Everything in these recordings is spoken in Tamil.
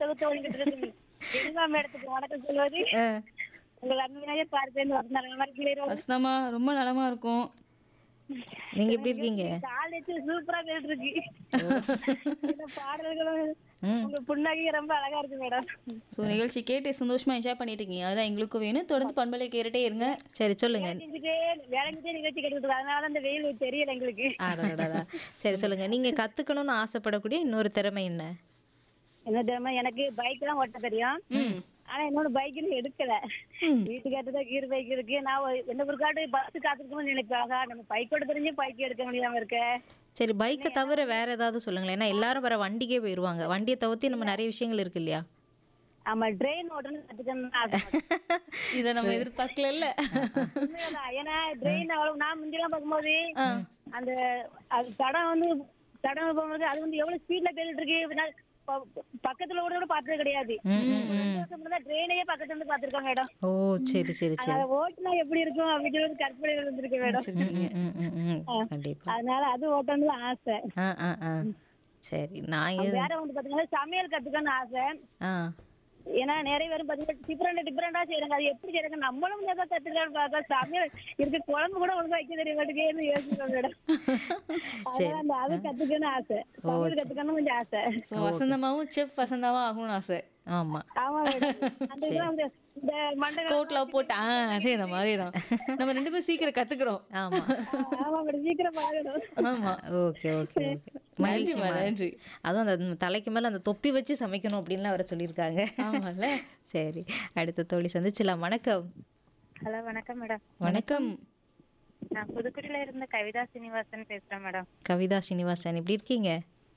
தொகுத்து ஒழிக்கிட்டு இருக்கு எங்க மேடத்துக்கு வணக்கம் சொல்வது ஆ, உங்கள் அன்பனாக பார்ப்பேன் வந்தாங்க மாதிரி கிளியர் வசனமா ரொம்ப நலமா இருக்கும் நீங்க எப்படி இருக்கீங்க கால் வச்சு சூப்பரா போயிட்டு இருக்கு இந்த பாடல்களும் ம். உங்க புண்ணாகி ரொம்ப அழகா இருக்கு மேடம் ஸோ நிகழ்ச்சி கேட்டு சந்தோஷமா என்ஜாய் பண்ணிட்டு இருக்கீங்க அதுதான் எங்களுக்கும் வேணும் தொடர்ந்து பண்பலை கேட்டுட்டே இருங்க சரி சொல்லுங்க செஞ்சுட்டே வேலைங்கிட்டே நிகழ்ச்சி கேட்டுட்டு இருக்கு அதனால அந்த வெயில் தெரியல எங்களுக்கு அடடடடா. சரி சொல்லுங்க நீங்க கத்துக்கணும்னு ஆசைப்படக்கூடிய இன்னொரு திறமை என்ன என்ன தெரியுமா எனக்கு பைக் எல்லாம் ஓட்ட தெரியும் ஆனா என்னோட பைக் இன்னும் எடுக்கல வீட்டுக்காட்டு தான் கீர் பைக் இருக்கு நான் ஒரு- என்ன ஒரு காட்டு பஸ் காத்துக்கணும்னு நினைப்பாங்க நம்ம பைக் ஓட்ட தெரிஞ்சு பைக் எடுக்க முடியாம இருக்க சரி பைக்கை தவிர வேற ஏதாவது சொல்லுங்களேன் ஏன்னா எல்லாரும் வர வண்டிக்கே போயிடுவாங்க வண்டியை தவிர்த்து நம்ம நிறைய விஷயங்கள் இருக்கு இல்லையா ஆமா ட்ரெயின் ஓட்டணும்னு கத்துக்கணும்னு ஆசை இதை நம்ம எதிர்பார்க்கல இல்ல உண்மையாதான். ஏன்னா ட்ரெயின் அவ்வளவு நான் முந்தியெல்லாம் பார்க்கும்போது அந்த அது தடம் வந்து தடம் போகும்போது அது வந்து எவ்வளவு ஸ்பீட்ல போயிட்டு இருக்கு நான் ப- பக்கத்துல ஓட கூட பார்த்தது கிடையாது ட்ரெயினையே பக்கத்துல இருந்து பாத்துருக்கோம் மேடம் ஓ சரி சரி சரி அதை ஓட்டுனா எப்படி இருக்கும் அப்படின்னு ஒரு கற்பனை இருந்திருக்கு மேடம் ம், ம், ம், ம். கண்டிப்பா அதனால அது ஓட்டணும்னு ஆசை ஆ ஆ ஆ சரி நான் இது வேற வந்து பாத்தீங்கன்னா சமையல் கத்துக்கணும்னு ஆசை ஆ ஏன்னா நிறைய பேரும் பாத்தீங்கன்னா டிஃப்ரெண்ட் டிஃப்ரெண்டா செய்யறாங்க அது எப்படி செய்யறாங்க நம்மளும் ஏதோ கத்துக்கலாம்னு பார்த்தா சமையல் இருக்கு குழம்பு கூட ஒழுங்கா வைக்க தெரிய மாட்டேங்குது யோசிக்கிறோம் மேடம் அதனால அந்த அது கத்துக்கணும்னு ஆசை சமையல் கத்துக்கணும் கொஞ்சம் ஆசை ஸோ வசந்தமாவும் செஃப் வசந்தாவும் ஆகணும்னு ஆசை ஆமா ஆமா மேடம் அந்த இதெல்லாம் வந்து இந்த மண்டை கோட்ல போட்டு ஆ அதே தான் அதே தான் நம்ம ரெண்டு பேரும் சீக்கிரம் கத்துக்கிறோம் ஆமா ஆமா மேடம் சீக்கிரம் பழகணும் ஆமா ஓகே ஓகே ஓகே மகிழ்ச்சி நன்றிம்மா, நன்றி அதுவும் அந்த தலைக்கு மேல அந்த தொப்பி வச்சு சமைக்கணும் அப்படின்லாம் அவரை சொல்லியிருக்காங்க ஆமால சரி அடுத்த தோழி சந்திச்சலாம் வணக்கம் ஹலோ வணக்கம் மேடம் வணக்கம் நான் புதுக்குடியில இருந்து கவிதா சீனிவாசன் பேசுறேன் மேடம் கவிதா ஸ்ரீனிவாசன் எப்படி இருக்கீங்க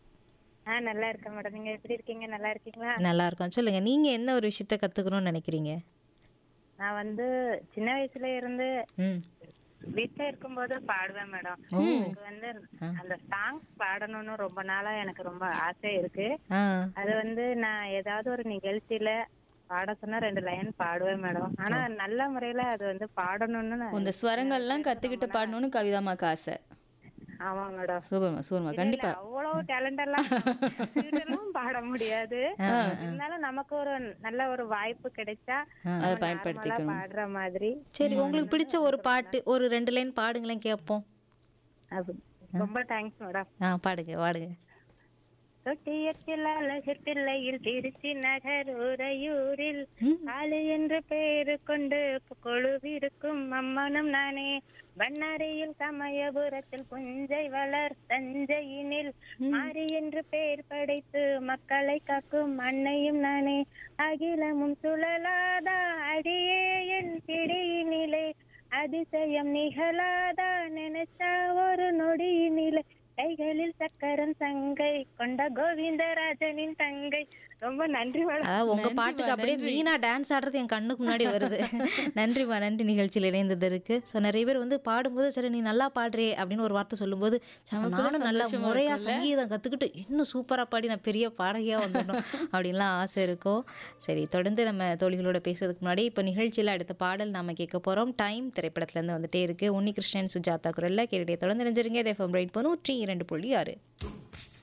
ஆ நல்லா இருக்கேன் மேடம் நீங்க எப்படி இருக்கீங்க நல்லா இருக்கீங்களா நல்லா இருக்கோம் சொல்லுங்க நீங்க என்ன ஒரு விஷயத்த கத்துக்கணும்னு நினைக்கிறீங்க நான் வந்து சின்ன வயசுல இருந்து ம் வீட்ல இருக்கும்போது பாடுவேன் மேடம் எனக்கு வந்து அந்த சாங்ஸ் பாடணும்னு ரொம்ப நாளா எனக்கு ரொம்ப ஆசை இருக்கு ஆ அது வந்து நான் ஏதாவது ஒரு நிகழ்ச்சியில பாட சொன்னா ரெண்டு லைன் பாடுவேன் மேடம் ஆனா நல்ல முறையில அது வந்து பாடணும்னு நான் இந்த ஸ்வரங்கள்லாம் கத்துக்கிட்டு பாடணும்னு கவிதாமாக்கு ஆசை ஆமா மேடம் சூப்பர்மா சூப்பர்மா கண்டிப்பா அவ்வளவு டேலண்ட் எல்லாம் எல்லாம் பாட முடியாது இருந்தாலும் நமக்கு ஒரு நல்ல ஒரு வாய்ப்பு கிடைச்சா அதை நம்ம பயன்படுத்திக்கணும் normal ஆ பாடுற மாதிரி சரி உங்களுக்கு பிடிச்ச ஒரு பாட்டு ஒரு ரெண்டு லைன் பாடுங்களேன் கேட்போம் அது ரொம்ப தேங்க்ஸ் மேடம் ஆ பாடுங்க பாடுங்க தொட்டியத்தில் அழகு பிள்ளையில் திருச்சி நகர் உறையூரில் ஆளு என்று பெயரு கொண்டு கொழுவிருக்கும் அம்மனும் நானே பண்ணாரியில் சமயபுரத்தில் புஞ்சை வளர் தஞ்சையினில் மாறி என்று பெயர் படைத்து மக்களை காக்கும் அன்னையும் நானே அகிலமும் சுழலாதா அடியே என் பிடியினிலே அதிசயம் நிகழாதா நினைச்சா ஒரு நொடியினிலே கைகளில் சக்கரம் சங்கை கொண்ட கோவிந்தராஜனின் தங்கை ரொம்ப நன்றி மேடம் அதாவது உங்க பாட்டுக்கு அப்படியே மீனா டான்ஸ் ஆடுறது என் கண்ணுக்கு முன்னாடி வருது நன்றிம்மா நன்றி நிகழ்ச்சியில் இணைந்ததற்கு ஸோ நிறைய பேர் வந்து பாடும்போது சரி நீ நல்லா பாடுறே அப்படின்னு ஒரு வார்த்தை சொல்லும்போது சரி, நானும் நல்லா முறையா சங்கீதம் கத்துக்கிட்டு இன்னும் சூப்பரா பாடி நான் பெரிய பாடகியா வந்துடணும் அப்படின்லாம் ஆசை இருக்கும் சரி தொடர்ந்து நம்ம தோழிகளோட பேசுறதுக்கு முன்னாடி இப்போ நிகழ்ச்சியில் அடுத்த பாடல் நாம கேட்க போறோம் டைம் திரைப்படத்துல இருந்து வந்துட்டே இருக்கு உன்னிகிருஷ்ணன் சுஜாதா குரல்ல கேட்டுட்டே தொடர்ந்து நினைஞ்சிருங்க எஃப்எம் ரைட் நூற்றி இரண்டு புள்ளி ஆறு